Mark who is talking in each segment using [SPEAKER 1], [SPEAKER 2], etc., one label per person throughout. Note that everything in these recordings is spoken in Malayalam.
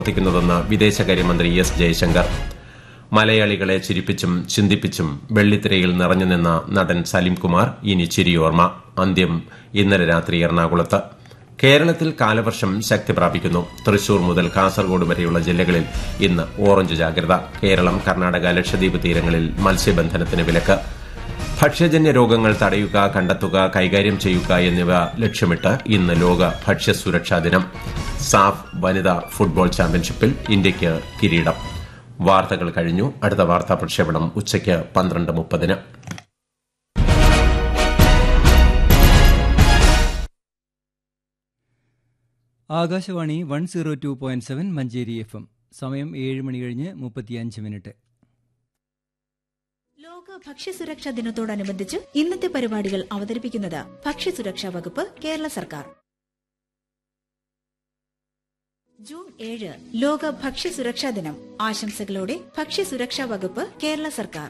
[SPEAKER 1] പ്രവർത്തിക്കുന്നതെന്ന് വിദേശകാര്യമന്ത്രി എസ് ജയശങ്കർ മലയാളികളെ ചിരിപ്പിച്ചും ചിന്തിപ്പിച്ചും വെള്ളിത്തിരയിൽ നിറഞ്ഞുനിന്ന നടൻ സലിംകുമാർ ഇനി ചിരിയോർമ്മ അന്ത്യം ഇന്നലെ രാത്രി എറണാകുളത്ത് കേരളത്തിൽ കാലവർഷം ശക്തി പ്രാപിക്കുന്നു തൃശൂർ മുതൽ കാസർഗോഡ് വരെയുള്ള ജില്ലകളിൽ ഇന്ന് ഓറഞ്ച് ജാഗ്രത കേരളം കർണാടക ലക്ഷദ്വീപ് തീരങ്ങളിൽ മത്സ്യബന്ധനത്തിന് വിലക്ക് ഭക്ഷ്യജന്യ രോഗങ്ങൾ തടയുക കണ്ടെത്തുക കൈകാര്യം ചെയ്യുക എന്നിവ ലക്ഷ്യമിട്ട് ഇന്ന് ലോക ഭക്ഷ്യസുരക്ഷാ ദിനം സാഫ് വനിതാ ഫുട്ബോൾ ചാമ്പ്യൻഷിപ്പിൽ ഇന്ത്യയ്ക്ക് കിരീടം വാർത്തകൾ കഴിഞ്ഞു അടുത്ത വാർത്താ പ്രക്ഷേപണം ഉച്ചയ്ക്ക് പന്ത്രണ്ട് മുപ്പതിന്
[SPEAKER 2] Akashvani one zero two point seven Manjeri F M സമയം ഏഴ് മണി കഴിഞ്ഞ് മുപ്പത്തിയഞ്ച് മിനിറ്റ്
[SPEAKER 3] ലോക ഭക്ഷ്യസുരക്ഷാ ദിനത്തോടനുബന്ധിച്ച് ഇന്നത്തെ പരിപാടികൾ അവതരിപ്പിക്കുന്നത് ഭക്ഷ്യസുരക്ഷാ വകുപ്പ് കേരള സർക്കാർ ജൂൺ ഏഴ് ലോക ഭക്ഷ്യസുരക്ഷാ ദിനം ആശംസകളോടെ ഭക്ഷ്യസുരക്ഷാ വകുപ്പ് കേരള സർക്കാർ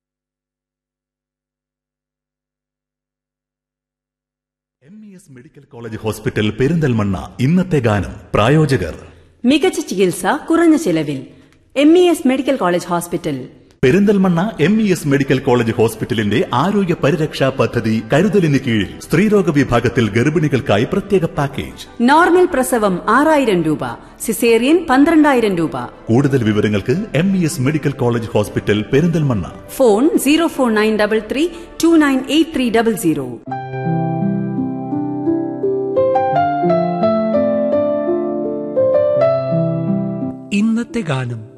[SPEAKER 4] M E S medical college hospital Perinthalmanna ഇന്നത്തെ ഗാനം പ്രായോജകർ
[SPEAKER 5] മികച്ച ചികിത്സ കുറഞ്ഞ ചിലവിൽ M E S medical college hospital
[SPEAKER 4] Perinthalmanna M E S medical college ഹോസ്പിറ്റലിന്റെ ആരോഗ്യ പരിരക്ഷാ പദ്ധതി കരുതലിന് കീഴിൽ സ്ത്രീരോഗ വിഭാഗത്തിൽ ഗർഭിണികൾക്കായി പ്രത്യേക പാക്കേജ്
[SPEAKER 5] നോർമൽ പ്രസവം ആറായിരം രൂപ സിസേറിയൻ പന്ത്രണ്ടായിരം രൂപ
[SPEAKER 4] കൂടുതൽ വിവരങ്ങൾക്ക് M E S medical college hospital Perinthalmanna
[SPEAKER 5] phone zero four nine double three two nine eight three double zero
[SPEAKER 6] ഇന്നത്തെ ഗാനം